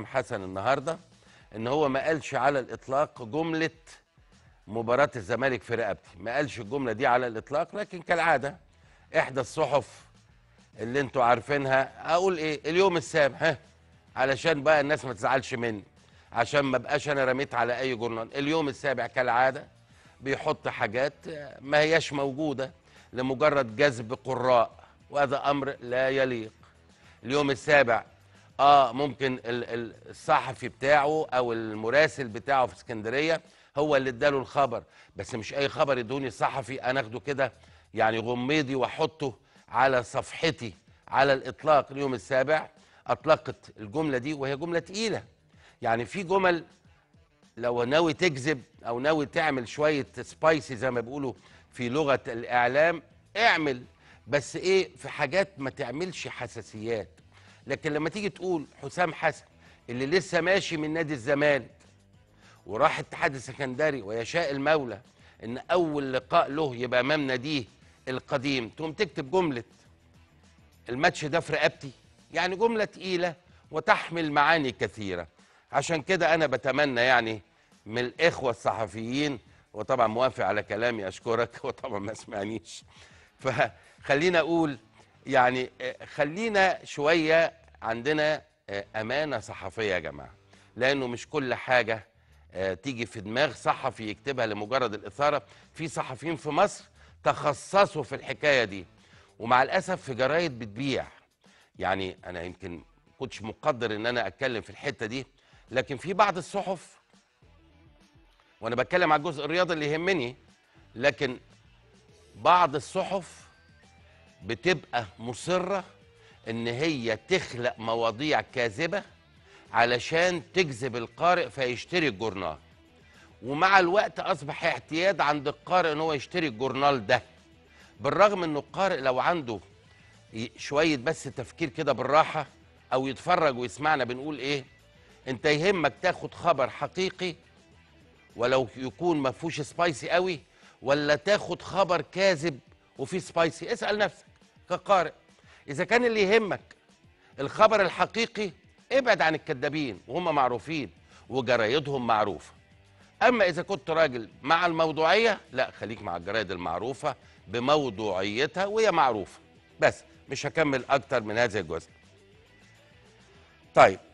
حسام حسن النهارده ان هو ما قالش على الاطلاق جمله مباراه الزمالك في رقبتي ما قالش الجمله دي على الاطلاق لكن كالعاده احدى الصحف اللي انتوا عارفينها اقول ايه اليوم السابع ها علشان بقى الناس ما تزعلش مني عشان ما بقاش انا رميت على اي جورنال اليوم السابع كالعاده بيحط حاجات ما هياش موجوده لمجرد جذب قراء وهذا امر لا يليق اليوم السابع اه ممكن ال- ال- الصحفي بتاعه او المراسل بتاعه في اسكندريه هو اللي اداله الخبر بس مش اي خبر يدوني الصحفي انا اخده كده يعني غميضي واحطه على صفحتي على الاطلاق اليوم السابع اطلقت الجمله دي وهي جمله تقيله يعني في جمل لو ناوي تكذب او ناوي تعمل شويه سبايسي زي ما بيقولوا في لغه الاعلام اعمل بس ايه في حاجات ما تعملش حساسيات لكن لما تيجي تقول حسام حسن اللي لسه ماشي من نادي الزمالك وراح اتحاد السكندري ويشاء المولى ان اول لقاء له يبقى امام ناديه القديم تقوم تكتب جمله الماتش ده في رقبتي يعني جمله تقيله وتحمل معاني كثيره عشان كده انا بتمنى يعني من الاخوه الصحفيين وطبعا موافق على كلامي اشكرك وطبعا ما سمعنيش فخلينا اقول يعني آه، خلينا شويه عندنا آه، امانه صحفيه يا جماعه لانه مش كل حاجه آه، تيجي في دماغ صحفي يكتبها لمجرد الاثاره في صحفيين في مصر تخصصوا في الحكايه دي ومع الاسف في جرايد بتبيع يعني انا يمكن كنتش مقدر ان انا اتكلم في الحته دي لكن في بعض الصحف وانا بتكلم على الجزء الرياضي اللي يهمني لكن بعض الصحف بتبقى مصره ان هي تخلق مواضيع كاذبه علشان تجذب القارئ فيشتري الجورنال ومع الوقت اصبح اعتياد عند القارئ ان هو يشتري الجورنال ده بالرغم انه القارئ لو عنده ي- شويه بس تفكير كده بالراحه او يتفرج ويسمعنا بنقول ايه انت يهمك تاخد خبر حقيقي ولو يكون ما فيهوش سبايسي قوي ولا تاخد خبر كاذب وفيه سبايسي اسال نفسك كقارئ اذا كان اللي يهمك الخبر الحقيقي ابعد عن الكذابين وهم معروفين وجرايدهم معروفه اما اذا كنت راجل مع الموضوعيه لا خليك مع الجرايد المعروفه بموضوعيتها وهي معروفه بس مش هكمل اكتر من هذا الجزء طيب